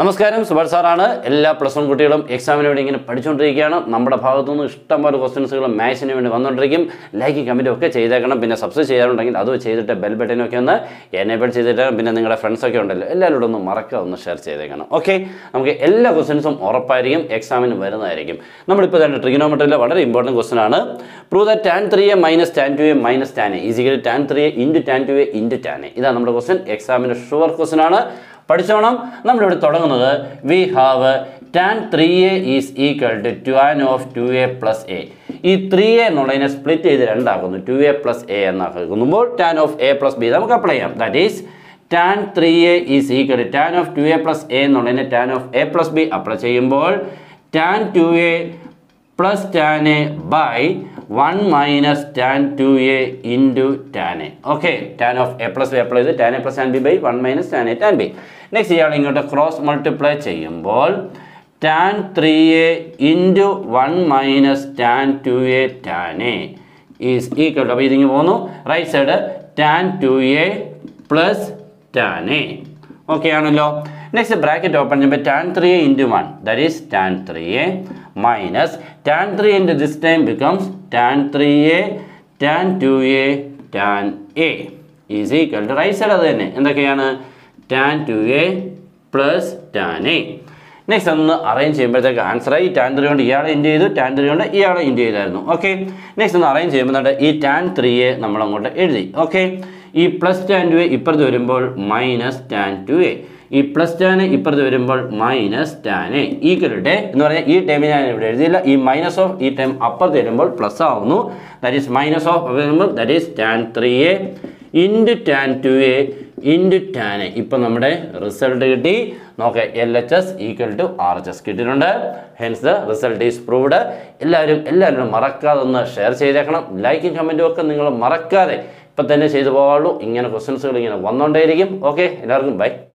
നമസ്കാരം സുഭാഷ് സാറാണ് എല്ലാ പ്ലസ് വൺ കുട്ടികളും എക്സാമിന് വേണ്ടി ഇങ്ങനെ പഠിച്ചുകൊണ്ടിരിക്കുകയാണ് നമ്മുടെ ഭാഗത്തുനിന്ന് ഇഷ്ടംപോലെ ക്വസ്റ്റ്യൻസുകൾ മാത്സിന് വേണ്ടി വന്നുകൊണ്ടിരിക്കും ലൈക്ക് കമൻറ്റും ഒക്കെ ചെയ്തേക്കണം പിന്നെ സബ്സ്ക്രൈബ് ചെയ്യാറുണ്ടെങ്കിൽ അത് ചെയ്തിട്ട് ബെൽ ബട്ടനൊക്കെ ഒന്ന് എനേബിൾ ചെയ്തിട്ട് പിന്നെ നിങ്ങളുടെ ഫ്രണ്ട്സൊക്കെ ഉണ്ടല്ലോ എല്ലാവരോടും ഒന്ന് മറക്കുക ഒന്ന് ഷെയർ ചെയ്തേക്കണം ഓക്കെ നമുക്ക് എല്ലാ ക്വസ്റ്റ്യൻസും ഉറപ്പായിരിക്കും എക്സാമിന് വരുന്നതായിരിക്കും നമ്മളിപ്പോൾ തന്നെ ട്രിഗനോമെട്രിയിലെ വളരെ ഇമ്പോർട്ടൻറ്റ് ക്വസ്റ്റൻ ആണ് prove the tan three A minus tan two A minus tan A is equal tan three A into tan two A into tan A ഇതാണ് നമ്മുടെ ക്വസ്റ്റൻ എക്സാമിന് ഷുവർ ക്വസ്റ്റൻ ആണ് പഠിച്ചോണം നമ്മളിവിടെ തുടങ്ങുന്നത് we have tan three A is equal to tan of two A plus A ഈ three A എന്നുള്ളതിനെ split ചെയ്ത് രണ്ടാക്കുന്നു ടു എ പ്ലസ് എ എന്നാക്കുമ്പോൾ tan of A plus B നമുക്ക് അപ്ലൈ ചെയ്യാം that is tan three A is equal to tan of two A plus A എന്നുള്ളതിനെ tan of A plus B apply ചെയ്യുമ്പോൾ tan two A plus tan A by one minus tan two A into tan A okay tan of A plus B apply ചെയ്ത് tan A plus tan B by one minus tan A tan B next ഇയാൾ ഇങ്ങോട്ട് cross multiply ചെയ്യുമ്പോൾ tan three A into one minus tan two A tan A is equal അപ്പോൾ ഇതിങ്ങനെ പോകുന്നു right side tan two A plus tan A okay ആണല്ലോ next bracket open ചെയ്യുമ്പോൾ tan three A into one that is tan three A minus tan three into this time becomes tan three A tan two A tan A is equal to right side അത് തന്നെ എന്തൊക്കെയാണ് tan two A plus tan A next ഒന്ന് arrange ചെയ്യുമ്പോഴത്തേക്ക് ആൻസറായി tan three കൊണ്ട് ഇയാളെ into ചെയ്തു tan three കൊണ്ട് ഇയാളെ ഇൻറ്റു ചെയ്തായിരുന്നു ഓക്കെ നെക്സ്റ്റ് ഒന്ന് അറേഞ്ച് ചെയ്യുമ്പോൾ എന്നിട്ട് ഈ ടാൻ ത്രീയെ നമ്മൾ അങ്ങോട്ട് എഴുതി ഓക്കെ ഈ പ്ലസ് ടാൻ ടു എ ഇപ്പുറത്ത് വരുമ്പോൾ മൈനസ് ടാൻ ടു എ ഈ പ്ലസ് ടാൻ ഇപ്പുറത്ത് വരുമ്പോൾ മൈനസ് ടാൻ എ ഈക്വലിട്ട് എന്ന് പറഞ്ഞാൽ ഈ ടൈമിൽ ഞാൻ ഇവിടെ എഴുതിയില്ല ഈ മൈനസ് ഓഫ് ഈ ടൈം അപ്പുറത്ത് വരുമ്പോൾ പ്ലസ് ആവുന്നു ദാറ്റ് ഈസ് മൈനസ് ഓഫ് വരുമ്പോൾ that is tan three A into tan two A into tan A ഇപ്പം നമ്മുടെ റിസൾട്ട് കിട്ടി നോക്കെ L H S equal to R H S കിട്ടിയിട്ടുണ്ട് hence the result is proved എല്ലാവരും എല്ലാവരും മറക്കാതെ ഒന്ന് ഷെയർ ചെയ്തേക്കണം ലൈക്കും കമൻറ്റും ഒക്കെ നിങ്ങൾ മറക്കാതെ ഇപ്പം തന്നെ ചെയ്തു പോകാവുള്ളൂ ഇങ്ങനെ ക്വസ്റ്റ്യൻസുകൾ ഇങ്ങനെ വന്നുകൊണ്ടേയിരിക്കും ഓക്കെ എല്ലാവർക്കും ബൈ